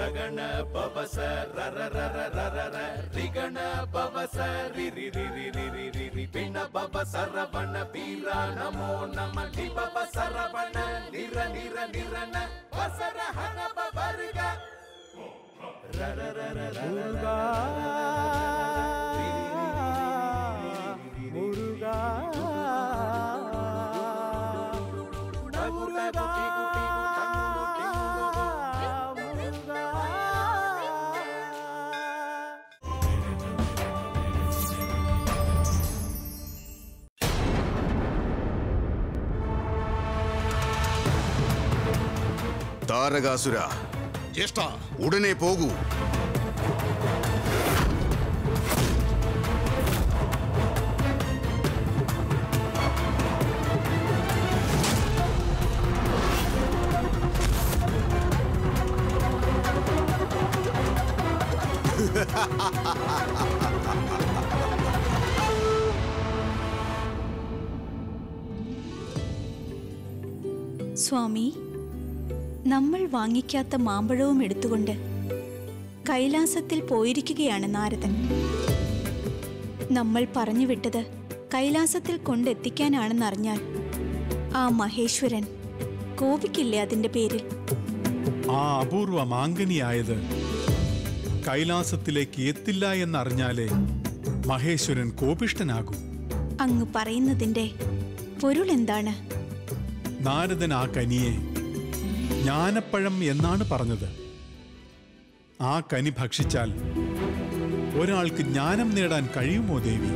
ರಗಣ ಪವಸ ರರ ರರ ರರ ರ ರಿಗಣ ಪವಸ ರಿ ರಿ ರಿ ರಿ ರಿ ರಿ ರಿ ರಿ ಪಿಣ ಪವ ಸರವಣ ವೀರ ನಮೋ ನಮ ಲಿ ಪವ ಸರವಣ ನಿರ ನಿರ ನಿರನ ವಸರ ಹನ ಪವರ್ಗ ರರ ರರ ರರ முருகா முருகா முருகா முருகா താരകാസുര ജ്യേഷ്ഠ ഉടനെ പോകൂ സ്വാമി നമ്മൾ വാങ്ങിക്കാത്ത മാമ്പഴവും എടുത്തുകൊണ്ട് കൈലാസത്തിൽ പോയിരിക്കുകയാണ് നാരദൻ നമ്മൾ പറഞ്ഞു വിട്ടത് കൈലാസത്തിൽ കൊണ്ടെത്തിക്കാനാണെന്നറിഞ്ഞാൽ ആ മഹേശ്വരൻ കോപിക്കില്ലേ അതിന്റെ പേരിൽ ആ അപൂർവ മാങ്കനിയായത് കൈലാസത്തിലേക്ക് എത്തില്ല എന്നറിഞ്ഞാലേ മഹേശ്വരൻ കോപിഷ്ടനാകൂ അങ്ങ് പറയുന്നതിന്റെ പൊരുൾ എന്താണ് നാരദൻ ആ കനിയെ ജ്ഞാനപ്പഴം എന്നാണ് പറഞ്ഞത് ആ കനി ഭക്ഷിച്ചാൽ ഒരാൾക്ക് ജ്ഞാനം നേടാൻ കഴിയുമോ ദേവി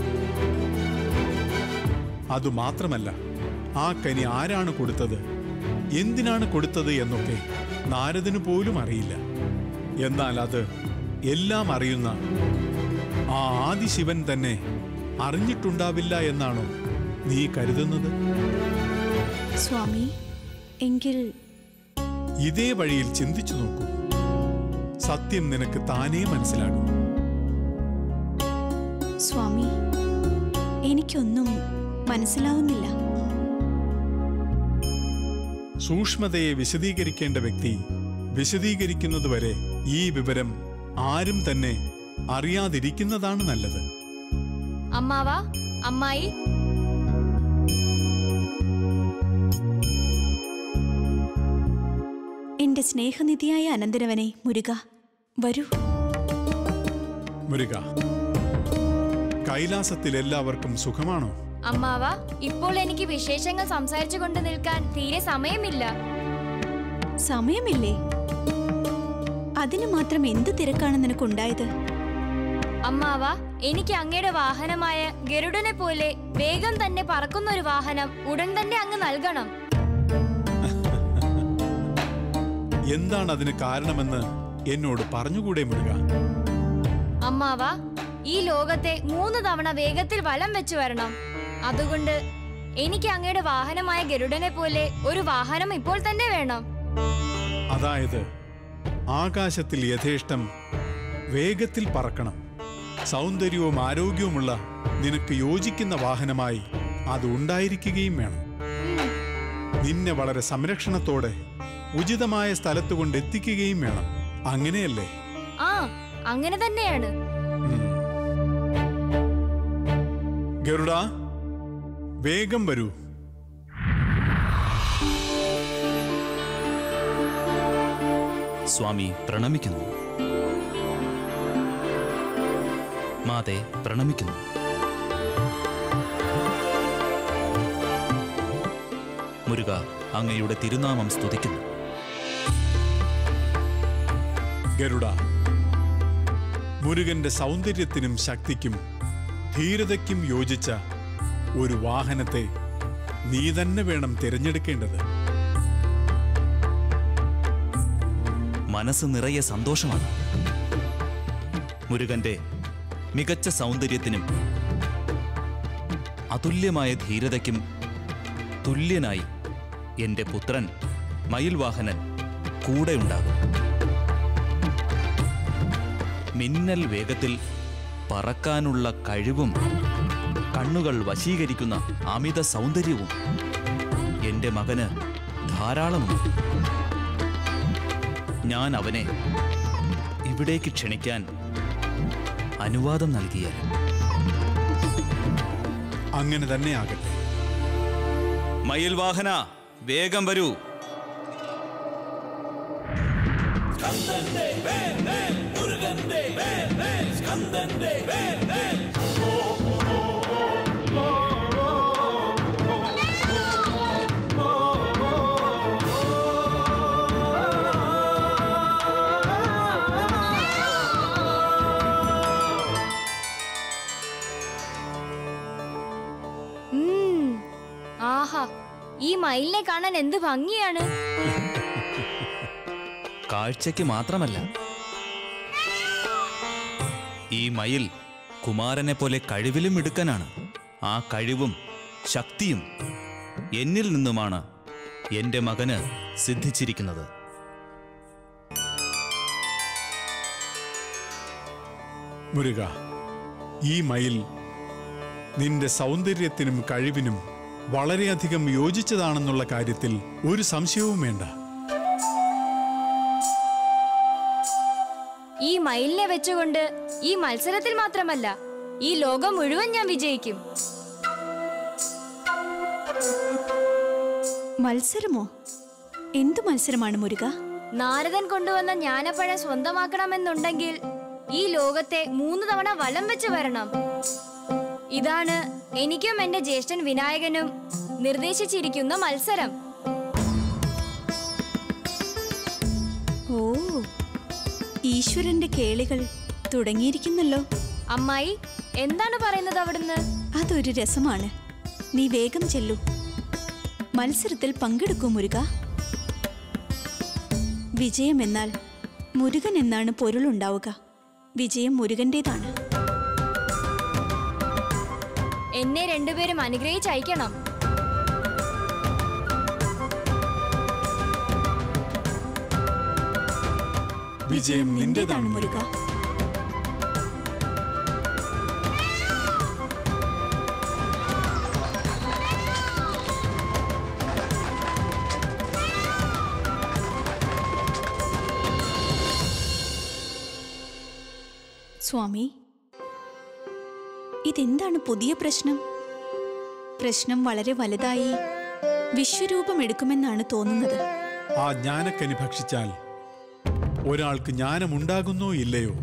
അതുമാത്രമല്ല ആ കനി ആരാണ് കൊടുത്തത് എന്തിനാണ് കൊടുത്തത് എന്നൊക്കെ നാരദന് പോലും അറിയില്ല എന്നാൽ അത് എല്ലാം അറിയുന്ന ആ ആദിശിവൻ തന്നെ അറിഞ്ഞിട്ടുണ്ടാവില്ല എന്നാണോ നീ കരുതുന്നത് സ്വാമി എങ്കിൽ ഇതേ വഴിയിൽ ചിന്തിച്ചു നോക്കൂ സത്യം നിനക്ക് താനേ മനസ്സിലാകും സ്വാമി എനിക്കൊന്നും മനസ്സിലാവുന്നില്ല സൂക്ഷ്മതയെ വിശദീകരിക്കേണ്ട വ്യക്തി വിശദീകരിക്കുന്നതുവരെ ഈ വിവരം ആരും തന്നെ അറിയാതിരിക്കുന്നതാണ് നല്ലത് അമ്മാവ അമ്മായി എന്റെ സ്നേഹനിധിയായ അനന്തരവനെ മുരുക വരൂ മുരുക കൈലാസത്തിൽ എല്ലാവർക്കും സുഖമാണോ അമ്മാവ ഇപ്പോൾ എനിക്ക് വിശേഷങ്ങൾ സംസാരിച്ചു കൊണ്ട് നിൽക്കാൻ തീരെ സമയമില്ല സമയമില്ലേ അതിനു മാത്രം എന്ത് തിരക്കാണ് നിനക്കുണ്ടായത് അമ്മാവ എനിക്ക് അങ്ങയുടെ വാഹനമായ ഗരുഡനെ പോലെ വേഗം തന്നെ പറക്കുന്ന ഒരു വാഹനം ഉടൻ തന്നെ അങ്ങ് നൽകണം എന്താണ് അതിന് കാരണമെന്ന് എന്നോട് പറഞ്ഞുകൂടെ മുരുക അമ്മാവ ഈ ലോകത്തെ മൂന്ന് തവണ വേഗത്തിൽ വലം വെച്ചു വരണം അതുകൊണ്ട് എനിക്ക് അങ്ങയുടെ വാഹനമായ ഗരുഡനെ പോലെ ഒരു വാഹനം ഇപ്പോൾ തന്നെ വേണം അതായത് ആകാശത്തിൽ യഥേഷ്ടം വേഗത്തിൽ പറക്കണം സൗന്ദര്യവും ആരോഗ്യവുമുള്ള നിനക്ക് യോജിക്കുന്ന വാഹനമായി അത് ഉണ്ടായിരിക്കുകയും വേണം നിന്നെ വളരെ സംരക്ഷണത്തോടെ ഉചിതമായ സ്ഥലത്ത് കൊണ്ടെത്തിക്കുകയും വേണം അങ്ങനെയല്ലേ ആ അങ്ങനെ തന്നെയാണ് ഗരുഡ വേഗം വരൂ സ്വാമി പ്രണമിക്കുന്നു മാതെ പ്രണമിക്കുന്നു മുരുക അങ്ങയുടെ തിരുനാമം സ്തുതിക്കുന്നു ഗരുഡ മുരുകന്റെ സൗന്ദര്യത്തിനും ശക്തിക്കും ധീരതയ്ക്കും യോജിച്ച ഒരു വാഹനത്തെ നീ തന്നെ വേണം തിരഞ്ഞെടുക്കേണ്ടത് മനസ്സ് നിറയെ സന്തോഷമാണ് മുരുകന്റെ മികച്ച സൗന്ദര്യത്തിനും അതുല്യമായ ധീരതയ്ക്കും തുല്യനായി എന്റെ പുത്രൻ മയിൽവാഹനൻ കൂടെയുണ്ടാകും മിന്നൽ വേഗത്തിൽ പറക്കാനുള്ള കഴിവും കണ്ണുകൾ വശീകരിക്കുന്ന അമിത സൗന്ദര്യവും എന്റെ മകന് ധാരാളമുണ്ട് ഞാൻ അവനെ ഇവിടേക്ക് ക്ഷണിക്കാൻ അനുവാദം നൽകിയാൽ അങ്ങനെ തന്നെ ആകട്ടെ മയിൽ വാഹന വേഗം വരൂ ഉം. ആഹാ ഈ മയിലിനെ കാണാൻ എന്ത് ഭംഗിയാണ് കാഴ്ചയ്ക്ക് മാത്രമല്ല ഈ മയിൽ കുമാരനെ പോലെ കഴിവിലും മിടുക്കനാണ് ആ കഴിവും ശക്തിയും എന്നിൽ നിന്നുമാണ് എന്റെ മകന് സിദ്ധിച്ചിരിക്കുന്നത് മുരുക ഈ മയിൽ നിന്റെ സൗന്ദര്യത്തിനും കഴിവിനും വളരെയധികം യോജിച്ചതാണെന്നുള്ള കാര്യത്തിൽ ഒരു സംശയവും വേണ്ട ഈ മയിലിനെ വെച്ചുകൊണ്ട് ഈ മത്സരത്തിൽ മാത്രമല്ല ഈ ലോകം മുഴുവൻ ഞാൻ വിജയിക്കും മത്സരമോ എന്തു മത്സരമാണ് മുരുക നാരദൻ കൊണ്ടുവന്ന ജ്ഞാനപ്പഴം സ്വന്തമാക്കണമെന്നുണ്ടെങ്കിൽ ഈ ലോകത്തെ മൂന്ന് തവണ വലം വെച്ച് വരണം ഇതാണ് എനിക്കും എന്റെ ജ്യേഷ്ഠൻ വിനായകനും നിർദ്ദേശിച്ചിരിക്കുന്ന മത്സരം ഓ ഈശ്വരന്റെ കേളികൾ തുടങ്ങിയിരിക്കുന്നല്ലോ അമ്മായി എന്താണ് പറയുന്നത് അവിടുന്ന് അതൊരു രസമാണ് നീ വേഗം ചെല്ലൂ മത്സരത്തിൽ പങ്കെടുക്കൂ മുരുക വിജയം എന്നാൽ മുരുകൻ എന്നാണ് പൊരുളുണ്ടാവുക വിജയം മുരുകന്റേതാണ് എന്നെ രണ്ടുപേരും അനുഗ്രഹിച്ചയക്കണം വിജയം നിന്റേതാണ് മുരുക സ്വാമി ഇതെന്താണ് പുതിയ പ്രശ്നം പ്രശ്നം വളരെ വലുതായി വിശ്വരൂപം എടുക്കുമെന്നാണ് തോന്നുന്നത് ആ ജ്ഞാനക്കനി ഭക്ഷിച്ചാൽ ഒരാൾക്ക് ജ്ഞാനമുണ്ടാകുന്നോ ഇല്ലയോ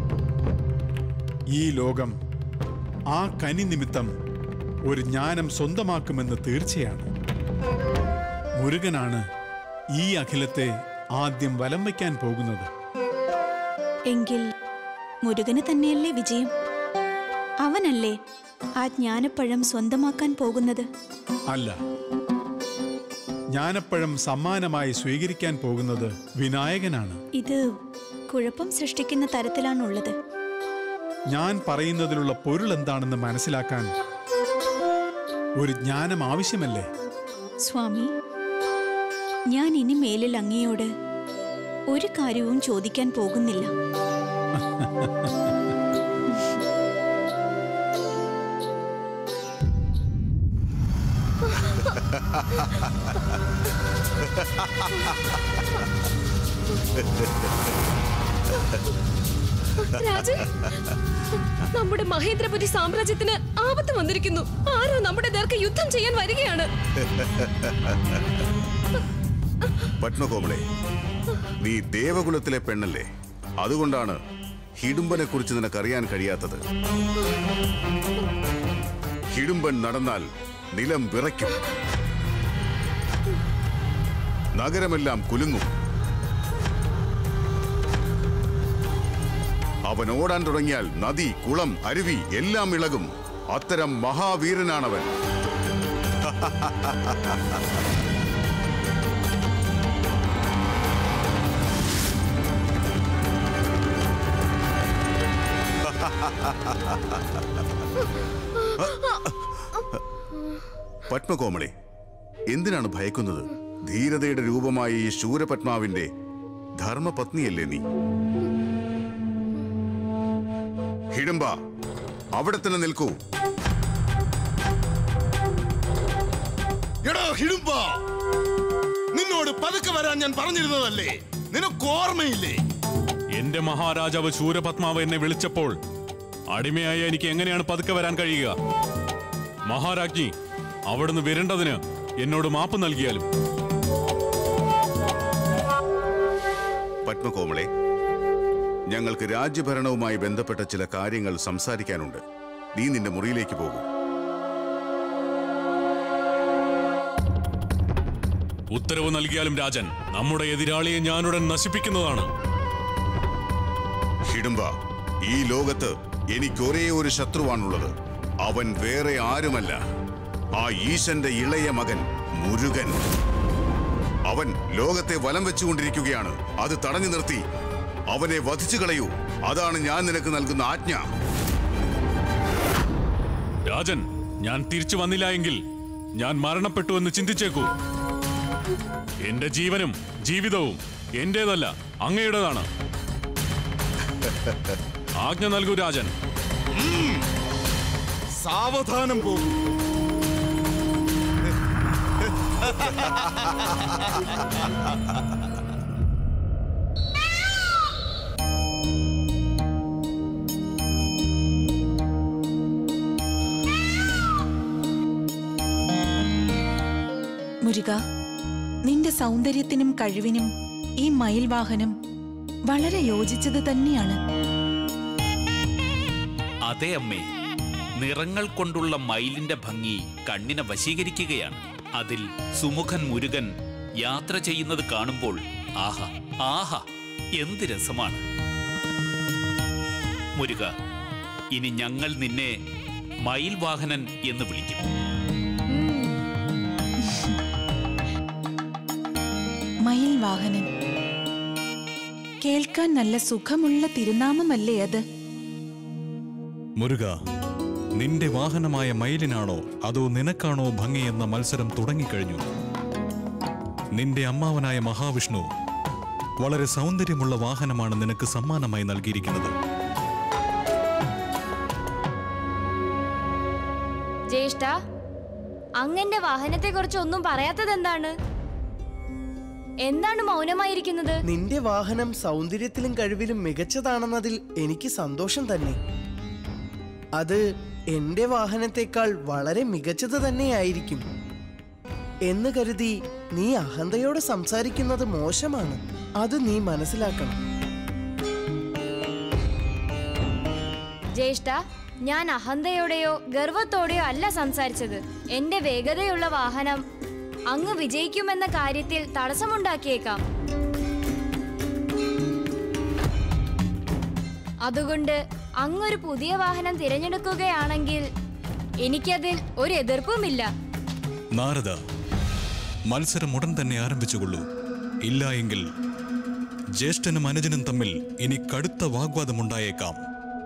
ഈ ലോകം ആ കനി നിമിത്തം ഒരു ജ്ഞാനം സ്വന്തമാക്കുമെന്ന് തീർച്ചയാണ് മുരുകനാണ് ഈ അഖിലത്തെ ആദ്യം വലം വയ്ക്കാൻ പോകുന്നത് എങ്കിൽ മുരുകന് തന്നെയല്ലേ വിജയം അവനല്ലേ ആ ജ്ഞാനപ്പഴം സ്വന്തമാക്കാൻ പോകുന്നത് അല്ല ജ്ഞാനപ്പഴം സമ്മാനമായി സ്വീകരിക്കാൻ പോകുന്നത് വിനായകനാണ് ഇത് കുഴപ്പം സൃഷ്ടിക്കുന്ന തരത്തിലാണുള്ളത് ഞാൻ പറയുന്നതിലുള്ള പൊരുൾ എന്താണെന്ന് മനസ്സിലാക്കാൻ ഒരു ജ്ഞാനം ആവശ്യമല്ലേ സ്വാമി ഞാൻ ഇനി മേലിൽ അങ്ങയോട് ഒരു കാര്യവും ചോദിക്കാൻ പോകുന്നില്ല രാജൻ നമ്മുടെ മഹേന്ദ്രപുരി സാമ്രാജ്യത്തിന് ആപത്ത് വന്നിരിക്കുന്നു ആരോ നമ്മുടെ നേർക്ക് യുദ്ധം ചെയ്യാൻ വരികയാണ് പത്മകോമളെ നീ ദേവകുലത്തിലെ പെണ്ണല്ലേ അതുകൊണ്ടാണ് ഹിഡുംബനെ കുറിച്ച് നിനക്കറിയാൻ കഴിയാത്തത് ഹിഡുംബൻ നടന്നാൽ നിലം വിറയ്ക്കും നഗരമെല്ലാം കുലുങ്ങും അവൻ ഓടാൻ തുടങ്ങിയാൽ നദി കുളം അരുവി എല്ലാം ഇളകും അത്തരം മഹാവീരനാണവൻ പത്മകോമളി എന്തിനാണ് ഭയക്കുന്നത് ധീരതയുടെ രൂപമായ ഈ ശൂരപത്മാവിന്റെ ധർമ്മപത്നിയല്ലേ നീ ഹിഡംബ അവിടെ തന്നെ നിൽക്കൂ എടാ ഹിടുമ്പ നിന്നോട് പതുക്കെ വരാൻ ഞാൻ പറഞ്ഞിരുന്നതല്ലേ നിനക്ക് ഓർമ്മയില്ലേ എന്റെ മഹാരാജാവ് ശൂരപത്മാവ് എന്നെ വിളിച്ചപ്പോൾ അടിമയായ എനിക്ക് എങ്ങനെയാണ് പതുക്കെ വരാൻ കഴിയുക മഹാരാജ്ഞി അവിടുന്ന് വരേണ്ടതിന് എന്നോട് മാപ്പ് നൽകിയാലും പത്മകോമളെ ഞങ്ങൾക്ക് രാജ്യഭരണവുമായി ബന്ധപ്പെട്ട ചില കാര്യങ്ങൾ സംസാരിക്കാനുണ്ട് നീ നിന്റെ മുറിയിലേക്ക് പോകും ഉത്തരവ് നൽകിയാലും രാജൻ നമ്മുടെ എതിരാളിയെ ഞാനുടൻ നശിപ്പിക്കുന്നതാണ് ഹിഡുംബ ഈ ലോകത്ത് എനിക്ക് ഒരേ ഒരു ശത്രുവാണുള്ളത് അവൻ വേറെ ആരുമല്ല ആ ഈശന്റെ ഇളയ മകൻ മുരുകൻ അവൻ ലോകത്തെ വലം വെച്ചുകൊണ്ടിരിക്കുകയാണ് അത് തടഞ്ഞു നിർത്തി അവനെ വധിച്ചു കളയൂ അതാണ് ഞാൻ നിനക്ക് നൽകുന്ന ആജ്ഞ രാജൻ ഞാൻ തിരിച്ചു വന്നില്ല എങ്കിൽ ഞാൻ മരണപ്പെട്ടു എന്ന് ചിന്തിച്ചേക്കൂ എന്റെ ജീവനും ജീവിതവും എന്റേതല്ല അങ്ങയുടേതാണ് ആജ്ഞ നൽകൂ രാജൻ സാവധാനം പോകും മുരുക നിന്റെ സൗന്ദര്യത്തിനും കഴിവിനും ഈ മയിൽ വാഹനം വളരെ യോജിച്ചത് തന്നെയാണ് അതെ അമ്മേ നിറങ്ങൾ കൊണ്ടുള്ള മയിലിന്റെ ഭംഗി കണ്ണിനെ വശീകരിക്കുകയാണ് അതിൽ സുമുഖൻ മുരുകൻ യാത്ര ചെയ്യുന്നത് കാണുമ്പോൾ ആഹാ ആഹാ എന്ത് രസമാണ് മുരുക ഇനി ഞങ്ങൾ നിന്നെ മയിൽ വാഹനൻ എന്ന് വിളിക്കും മയിൽ വാഹനൻ കേൾക്കാൻ നല്ല സുഖമുള്ള തിരുനാമമല്ലേ അത് മുരുക നിന്റെ വാഹനമായ മയിലിനാണോ അതോ നിനക്കാണോ ഭംഗിയെന്ന മത്സരം തുടങ്ങിക്കഴിഞ്ഞു നിന്റെ അമ്മാവനായ മഹാവിഷ്ണു വളരെ സൗന്ദര്യമുള്ള വാഹനമാണ് നിനക്ക് സമ്മാനമായി നൽകിയിരിക്കുന്നത് ജ്യേഷ്ഠ അങ്ങന്റെ വാഹനത്തെ കുറിച്ച് ഒന്നും പറയാത്തത് എന്താണ് എന്താണ് മൗനമായിരിക്കുന്നത് നിന്റെ വാഹനം സൗന്ദര്യത്തിലും കഴിവിലും മികച്ചതാണെന്നതിൽ എനിക്ക് സന്തോഷം തന്നെ അത് എന്റെ വാഹനത്തെക്കാൾ വളരെ മികച്ചത് തന്നെയായിരിക്കും എന്ന് കരുതി നീ അഹന്തയോട് സംസാരിക്കുന്നത് മോശമാണ് അത് നീ മനസ്സിലാക്കണം ജ്യേഷ്ഠ ഞാൻ അഹന്തയോടെയോ ഗർവത്തോടെയോ അല്ല സംസാരിച്ചത് എന്റെ വേഗതയുള്ള വാഹനം അങ്ങ് വിജയിക്കുമെന്ന കാര്യത്തിൽ തടസ്സമുണ്ടാക്കിയേക്കാം അതുകൊണ്ട് അങ്ങൊരു പുതിയ വാഹനം തിരഞ്ഞെടുക്കുകയാണെങ്കിൽ എനിക്കതിൽ ഒരു എതിർപ്പുമില്ല നാരദ മത്സരം ഉടൻ തന്നെ ആരംഭിച്ചുകൊള്ളൂ ഇല്ല എങ്കിൽ ജ്യേഷ്ഠനും അനുജനും തമ്മിൽ ഇനി കടുത്ത വാഗ്വാദമുണ്ടായേക്കാം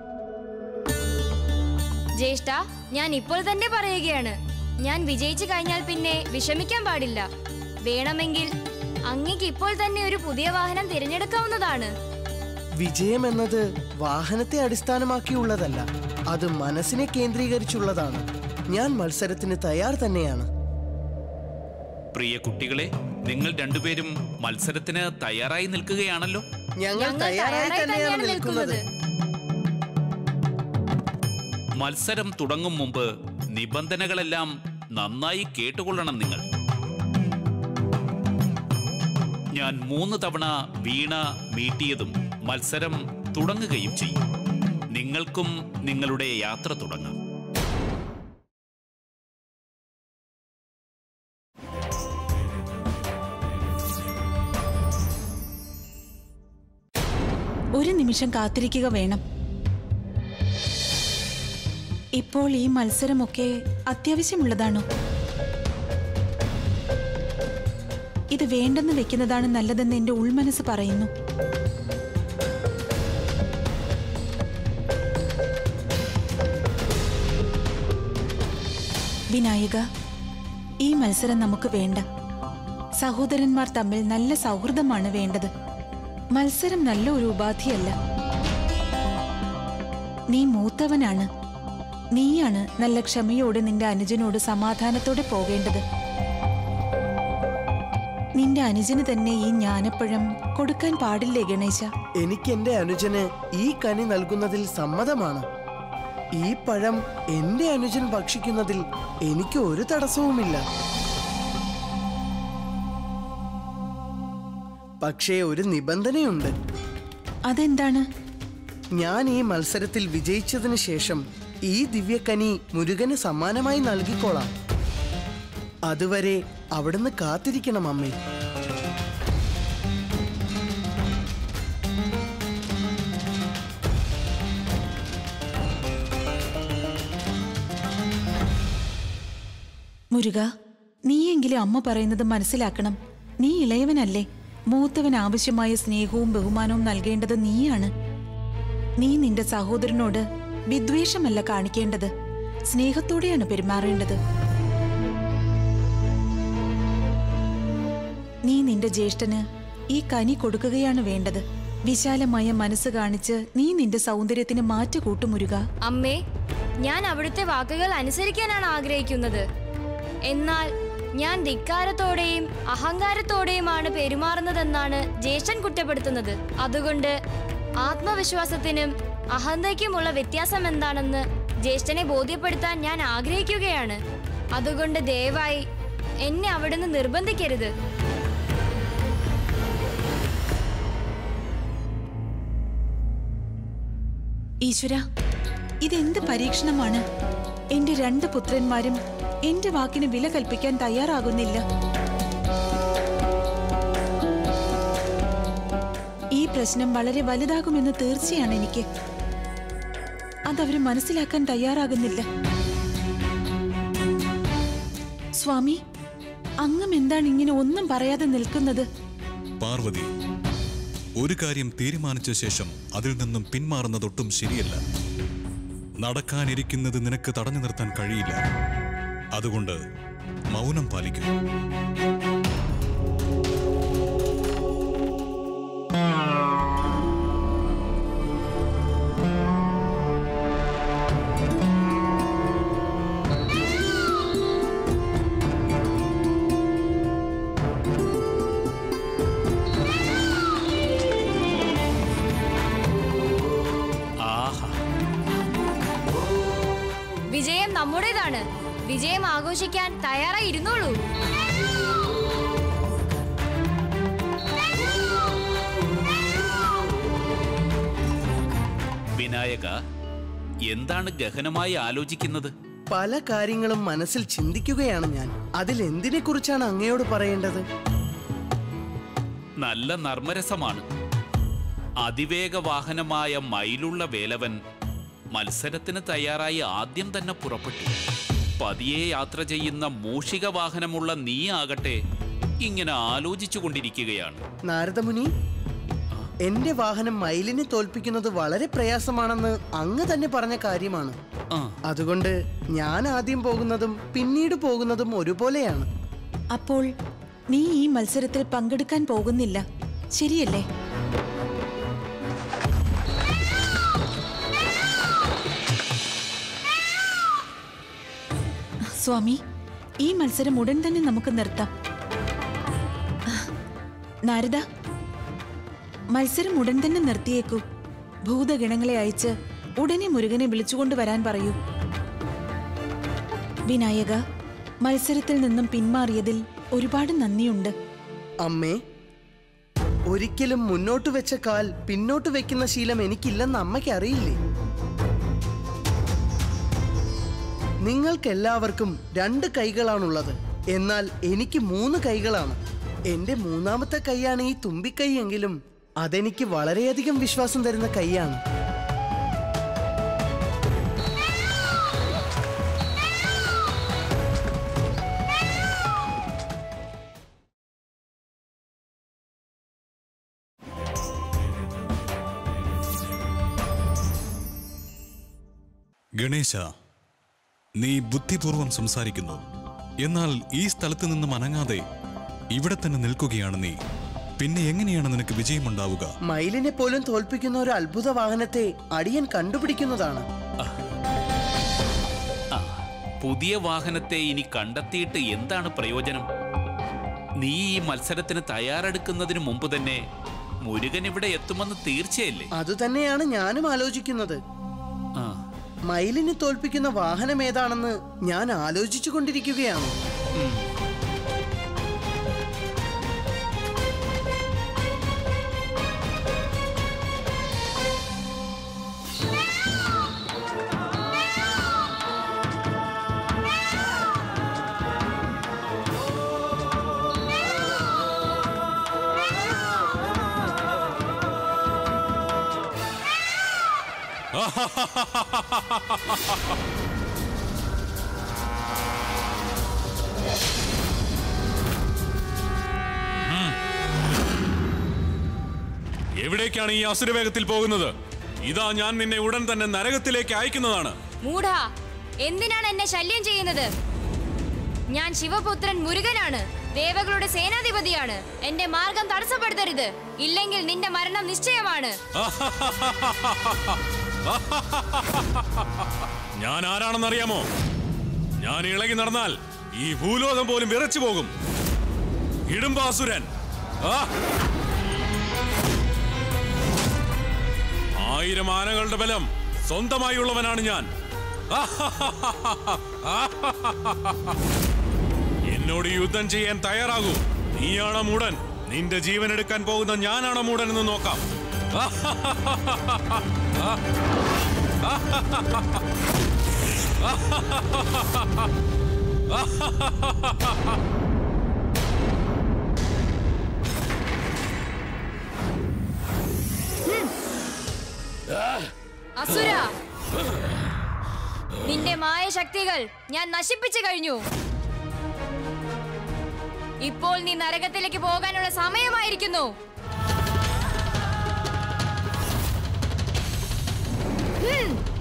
ജ്യേഷ്ഠ ഞാൻ ഇപ്പോൾ തന്നെ പറയുകയാണ് ഞാൻ വിജയിച്ചു കഴിഞ്ഞാൽ പിന്നെ വിഷമിക്കാൻ പാടില്ല വേണമെങ്കിൽ അങ്ങക്ക് ഇപ്പോൾ തന്നെ ഒരു പുതിയ വാഹനം തിരഞ്ഞെടുക്കാവുന്നതാണ് വിജയം എന്നത് വാഹനത്തെ അടിസ്ഥാനമാക്കിയുള്ളതല്ല അത് മനസ്സിനെ കേന്ദ്രീകരിച്ചുള്ളതാണ് ഞാൻ മത്സരത്തിന് തയ്യാർ തന്നെയാണ് പ്രിയ കുട്ടികളെ നിങ്ങൾ രണ്ടുപേരും മത്സരത്തിന് തയ്യാറായി നിൽക്കുകയാണല്ലോ ഞങ്ങൾ തയ്യാറായി തന്നെയാണ് നിൽക്കുന്നത് മത്സരം തുടങ്ങും മുമ്പ് നിബന്ധനകളെല്ലാം നന്നായി കേട്ടുകൊള്ളണം നിങ്ങൾ ഞാൻ മൂന്ന് തവണ വീണ മീട്ടിയതും മത്സരം തുടങ്ങുകയും ചെയ്യും നിങ്ങൾക്കും നിങ്ങളുടെ യാത്ര തുടങ്ങാം ഒരു നിമിഷം കാത്തിരിക്കുക വേണം ഇപ്പോൾ ഈ മത്സരമൊക്കെ അത്യാവശ്യമുള്ളതാണോ ഇത് വേണ്ടെന്ന് വെക്കുന്നതാണ് നല്ലതെന്ന് എന്റെ ഉൾമനസ് പറയുന്നു വിനായക ഈ മത്സരം നമുക്ക് വേണ്ട സഹോദരന്മാർ തമ്മിൽ നല്ല സൗഹൃദമാണ് വേണ്ടത് മത്സരം നല്ല ഒരു ഉപാധിയല്ല നീ മൂത്തവനാണ് നീയാണ് നല്ല ക്ഷമയോടെ നിന്റെ അനുജനോട് സമാധാനത്തോടെ പോകേണ്ടത് നിന്റെ അനുജന് തന്നെ ഈ ജ്ഞാനപ്പഴം കൊടുക്കാൻ പാടില്ലേ ഗണേശ എനിക്ക് എന്റെ അനുജന് ഈ കനി നൽകുന്നതിൽ സമ്മതമാണ് ഈ പഴം എന്റെ അനുജൻ ഭക്ഷിക്കുന്നതിൽ എനിക്ക് ഒരു തടസ്സവുമില്ല പക്ഷേ ഒരു നിബന്ധനയുണ്ട് അതെന്താണ് ഞാൻ ഈ മത്സരത്തിൽ വിജയിച്ചതിന് ശേഷം ഈ ദിവ്യക്കനി മുരുകന് സമ്മാനമായി നൽകിക്കോളാം അതുവരെ അവിടുന്ന് കാത്തിരിക്കണം അമ്മേ മുരുക നീയെങ്കിലും അമ്മ പറയുന്നത് മനസ്സിലാക്കണം നീ ഇളയവനല്ലേ മൂത്തവൻ ആവശ്യമായ സ്നേഹവും ബഹുമാനവും നൽകേണ്ടത് നീയാണ് നീ നിന്റെ സഹോദരനോട് വിദ്വേഷമല്ല കാണിക്കേണ്ടത് സ്നേഹത്തോടെയാണ് പെരുമാറേണ്ടത് നീ നിന്റെ ജ്യേഷ്ഠന് ഈ കനി കൊടുക്കുകയാണ് വേണ്ടത് വിശാലമായ മനസ്സ് കാണിച്ച് നീ നിന്റെ സൗന്ദര്യത്തിന് മാറ്റു കൂട്ടുമുരുക അമ്മേ ഞാൻ അവിടുത്തെ വാക്കുകൾ അനുസരിക്കാനാണ് ആഗ്രഹിക്കുന്നത് എന്നാൽ ഞാൻ ധിക്കാരത്തോടെയും അഹങ്കാരത്തോടെയുമാണ് പെരുമാറുന്നതെന്നാണ് ജ്യേഷ്ഠൻ കുറ്റപ്പെടുത്തുന്നത് അതുകൊണ്ട് ആത്മവിശ്വാസത്തിനും അഹന്തയ്ക്കുമുള്ള വ്യത്യാസം എന്താണെന്ന് ജ്യേഷ്ഠനെ ബോധ്യപ്പെടുത്താൻ ഞാൻ ആഗ്രഹിക്കുകയാണ് അതുകൊണ്ട് ദയവായി എന്നെ അവിടുന്ന് നിർബന്ധിക്കരുത് ഈശ്വര ഇതെന്ത് പരീക്ഷണമാണ് എന്റെ രണ്ട് പുത്രന്മാരും എന്റെ വാക്കിന് വില കൽപ്പിക്കാൻ തയ്യാറാകുന്നില്ല ഈ പ്രശ്നം വളരെ വലുതാകുമെന്ന് തീർച്ചയാണ് എനിക്ക് അതവര് മനസ്സിലാക്കാൻ തയ്യാറാകുന്നില്ല സ്വാമി അങ്ങം എന്താണ് ഇങ്ങനെ ഒന്നും പറയാതെ നിൽക്കുന്നത് പാർവതി ഒരു കാര്യം തീരുമാനിച്ച ശേഷം അതിൽ നിന്നും പിന്മാറുന്നതൊട്ടും ശരിയല്ല നടക്കാനിരിക്കുന്നത് നിനക്ക് തടഞ്ഞു നിർത്താൻ കഴിയില്ല അതുകൊണ്ട് മൗനം പാലിക്കും ആഹാ വിജയം നമ്മുടേതാണ് വിജയം ആഘോഷിക്കാൻ തയ്യാറായി ഇരുന്നോളൂ വിനായക എന്താണ് ഗഹനമായി ആലോചിക്കുന്നത് പല കാര്യങ്ങളും മനസ്സിൽ ചിന്തിക്കുകയാണ് ഞാൻ അതിൽ എന്തിനെ കുറിച്ചാണ് അങ്ങയോട് പറയേണ്ടത് നല്ല നർമ്മരസമാണ് അതിവേഗ വാഹനമായ മയിലുള്ള വേലവൻ മത്സരത്തിന് തയ്യാറായി ആദ്യം തന്നെ പുറപ്പെട്ടു പതിയെ യാത്ര ചെയ്യുന്ന മൂഷിക വാഹനമുള്ള നീ ആകട്ടെ ഇങ്ങനെ ആലോചിച്ചു കൊണ്ടിരിക്കുകയാണ് നാരദമുനി എന്റെ വാഹനം മയിലിനെ തോൽപ്പിക്കുന്നത് വളരെ പ്രയാസമാണെന്ന് അങ്ങ് തന്നെ പറഞ്ഞ കാര്യമാണ് അതുകൊണ്ട് ഞാൻ ആദ്യം പോകുന്നതും പിന്നീട് പോകുന്നതും ഒരുപോലെയാണ് അപ്പോൾ നീ ഈ മത്സരത്തിൽ പങ്കെടുക്കാൻ പോകുന്നില്ല ശരിയല്ലേ സ്വാമി ഈ മത്സരം ഉടൻ തന്നെ നമുക്ക് നിർത്താം നാരദ മത്സരം ഉടൻ തന്നെ നിർത്തിയേക്കൂ ഭൂതഗണങ്ങളെ അയച്ച് ഉടനെ മുരുകനെ വിളിച്ചുകൊണ്ട് വരാൻ പറയൂ വിനായക മത്സരത്തിൽ നിന്നും പിന്മാറിയതിൽ ഒരുപാട് നന്ദിയുണ്ട് അമ്മേ ഒരിക്കലും മുന്നോട്ട് വെച്ച കാൽ പിന്നോട്ട് വെക്കുന്ന ശീലം എനിക്കില്ലെന്ന് അമ്മയ്ക്ക് അറിയില്ലേ നിങ്ങൾക്കെല്ലാവർക്കും രണ്ട് കൈകളാണുള്ളത് എന്നാൽ എനിക്ക് മൂന്ന് കൈകളാണ് എന്റെ മൂന്നാമത്തെ കൈയാണ് ഈ തുമ്പിക്കൈ എങ്കിലും അതെനിക്ക് വളരെയധികം വിശ്വാസം തരുന്ന കൈയാണ് ഗണേശ നീ ബുദ്ധിപൂർവം സംസാരിക്കുന്നു എന്നാൽ ഈ സ്ഥലത്ത് നിന്നും അനങ്ങാതെ ഇവിടെ തന്നെ നിൽക്കുകയാണ് നീ പിന്നെ എങ്ങനെയാണ് നിനക്ക് വിജയമുണ്ടാവുക മയിലിനെ പോലും തോൽപ്പിക്കുന്ന ഒരു അത്ഭുത വാഹനത്തെ അടിയൻ കണ്ടുപിടിക്കുന്നതാണ് പുതിയ വാഹനത്തെ ഇനി കണ്ടെത്തിയിട്ട് എന്താണ് പ്രയോജനം നീ ഈ മത്സരത്തിന് തയ്യാറെടുക്കുന്നതിന് മുമ്പ് തന്നെ മുരുകൻ ഇവിടെ എത്തുമെന്ന് തീർച്ചയല്ലേ അത് തന്നെയാണ് ഞാനും ആലോചിക്കുന്നത് ആ മയിലിനെ തോൽപ്പിക്കുന്ന വാഹനം ഏതാണെന്ന് ഞാൻ ആലോചിച്ചു കൊണ്ടിരിക്കുകയാണ് എവിടേക്കാണ് ഈ അസുരവേഗത്തിൽ പോകുന്നത് ഇതാ ഞാൻ നിന്നെ ഉടൻ തന്നെ നരകത്തിലേക്ക് അയക്കുന്നതാണ് മൂഢ എന്തിനാണ് എന്നെ ശല്യം ചെയ്യുന്നത് ഞാൻ ശിവപുത്രൻ മുരുകനാണ് ദേവകളുടെ സേനാധിപതിയാണ് എന്റെ മാർഗം തടസ്സപ്പെടുത്തരുത് ഇല്ലെങ്കിൽ നിന്റെ മരണം നിശ്ചയമാണ് ഞാൻ ആരാണെന്നറിയാമോ ഞാൻ ഇളകി നടന്നാൽ ഈ ഭൂലോകം പോലും വിറച്ചു പോകും ഇടുംബാസുരൻ ആ! ആയിരം ആനകളുടെ ബലം സ്വന്തമായുള്ളവനാണ് ഞാൻ എന്നോട് യുദ്ധം ചെയ്യാൻ തയ്യാറാകൂ നീയാണോ മൂടൻ നിന്റെ ജീവൻ എടുക്കാൻ പോകുന്ന ഞാനാണോ മൂടൻ എന്ന് നോക്കാം അസുര നിന്റെ മായ ശക്തികൾ ഞാൻ നശിപ്പിച്ചു കഴിഞ്ഞു ഇപ്പോൾ നീ നരകത്തിലേക്ക് പോകാനുള്ള സമയമായിരിക്കുന്നു ഹും.